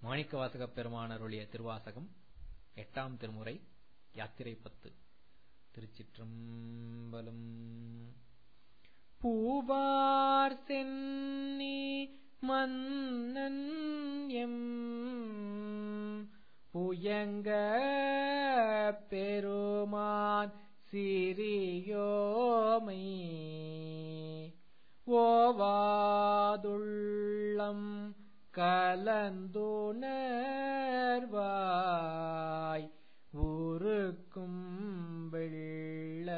மாணிக்கவாசக பெருமான் அருளிய திருவாசகம் எட்டாம் திருமுறை யாத்திரை பத்து திருச்சிற்றம்பலம் பூவார் சென்னி மன்னன் எம் புயங்க பெருமான் சிறியோமை ஓவாதுள்ளம் கலந்துணர்வாய் உருக்கும் வெள்ள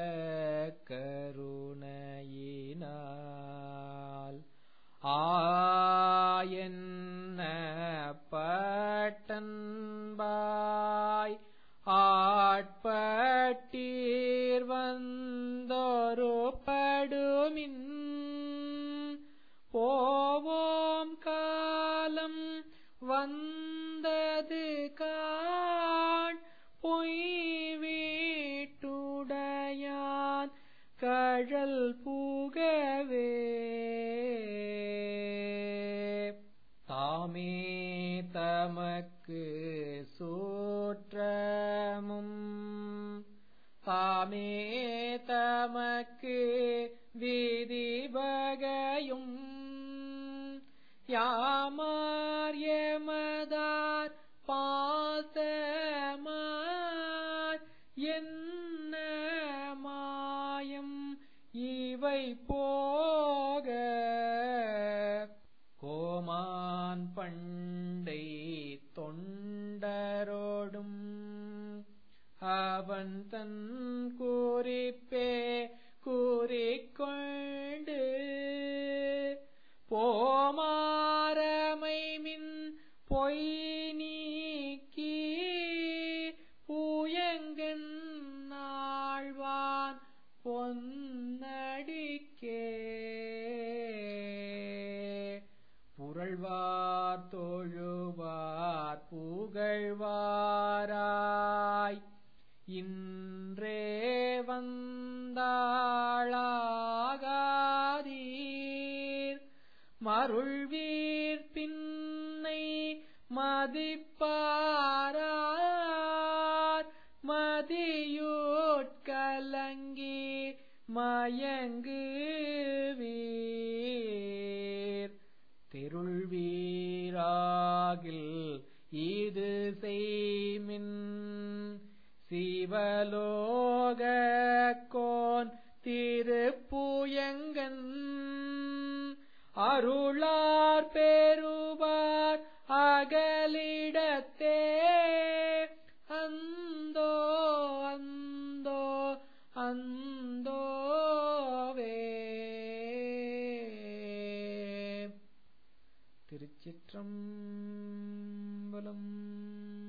கருணையினால் ஆயன்ன பட்டன்பாய் ஆட்பட்டீர் வந்தொரு படுமின் போவோம் காலம் வந்தது காண் பொய் வீட்டுடையான் கழல் புகவே தாமே தமக்கு சூற்றமும் தாமே தமக்கு விதிபகையும் யாமார் எமதார் பாசமார் என்ன மாயம் இவை போக கோமான் பண்டை தொண்டரோடும் அவன் தன் குறிப்பே கூறிக்கொண்டு போமாரமை மின் பொய் நீக்கி பூயங்கன் நாழ்வான் பொன்னடிக்கே புரள்வார் தொழுவார் புகழ்வாராய் இன்றே வந்தாளாகாதீர் மருள்வீர் பின்னை மதிப்பாரார் மதியூட்கலங்கி மயங்குவீர் திருள்வீராகில் இது செய்மின் சிவலோக கோன் திருப்புயங்கன் அருளார் பெறுவார் அகலிடத்தே அந்தோ அந்தோ அந்தோவே திருச்சிற்றம்பலம்